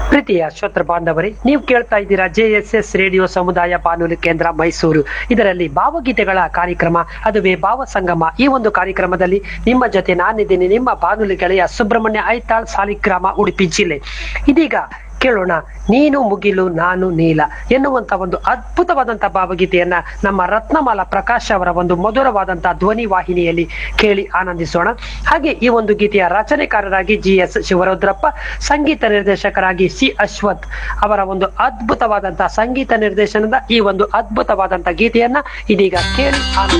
ಪ್ರೀತಿಯ ಶ್ರೋತೃ ಬಾಂಧವರೇ ನೀವು ಕೇಳ್ತಾ ಇದ್ದೀರಾ ಜೆ ಎಸ್ ಎಸ್ ರೇಡಿಯೋ ಸಮುದಾಯ ಬಾನುಲಿ ಕೇಂದ್ರ ಮೈಸೂರು ಇದರಲ್ಲಿ ಭಾವಗೀತೆಗಳ ಕಾರ್ಯಕ್ರಮ ಅದುವೇ ಭಾವ ಸಂಗಮ ಈ ಒಂದು ಕಾರ್ಯಕ್ರಮದಲ್ಲಿ ನಿಮ್ಮ ಜೊತೆ ನಾನಿದ್ದೀನಿ ನಿಮ್ಮ ಬಾನುಲಿ ಗೆಳೆಯ ಸುಬ್ರಹ್ಮಣ್ಯ ಐತಾಳ್ ಸಾಲಿಗ್ರಾಮ ಉಡುಪಿ ಜಿಲ್ಲೆ ಇದೀಗ ಕೇಳೋಣ ನೀನು ಮುಗಿಲು ನಾನು ನೀಲ ಎನ್ನುವಂತ ಒಂದು ಅದ್ಭುತವಾದಂತ ಭಾವಗೀತೆಯನ್ನ ನಮ್ಮ ರತ್ನಮಾಲ ಪ್ರಕಾಶ್ ಅವರ ಒಂದು ಮಧುರವಾದಂತಹ ಧ್ವನಿ ವಾಹಿನಿಯಲ್ಲಿ ಕೇಳಿ ಆನಂದಿಸೋಣ ಹಾಗೆ ಈ ಒಂದು ಗೀತೆಯ ರಚನೆಕಾರರಾಗಿ ಜಿ ಎಸ್ ಶಿವರುದ್ರಪ್ಪ ಸಂಗೀತ ನಿರ್ದೇಶಕರಾಗಿ ಸಿ ಅಶ್ವಥ್ ಅವರ ಒಂದು ಅದ್ಭುತವಾದಂತಹ ಸಂಗೀತ ನಿರ್ದೇಶನದ ಈ ಒಂದು ಅದ್ಭುತವಾದಂತಹ ಗೀತೆಯನ್ನ ಇದೀಗ ಕೇಳಿ ಆನಂದ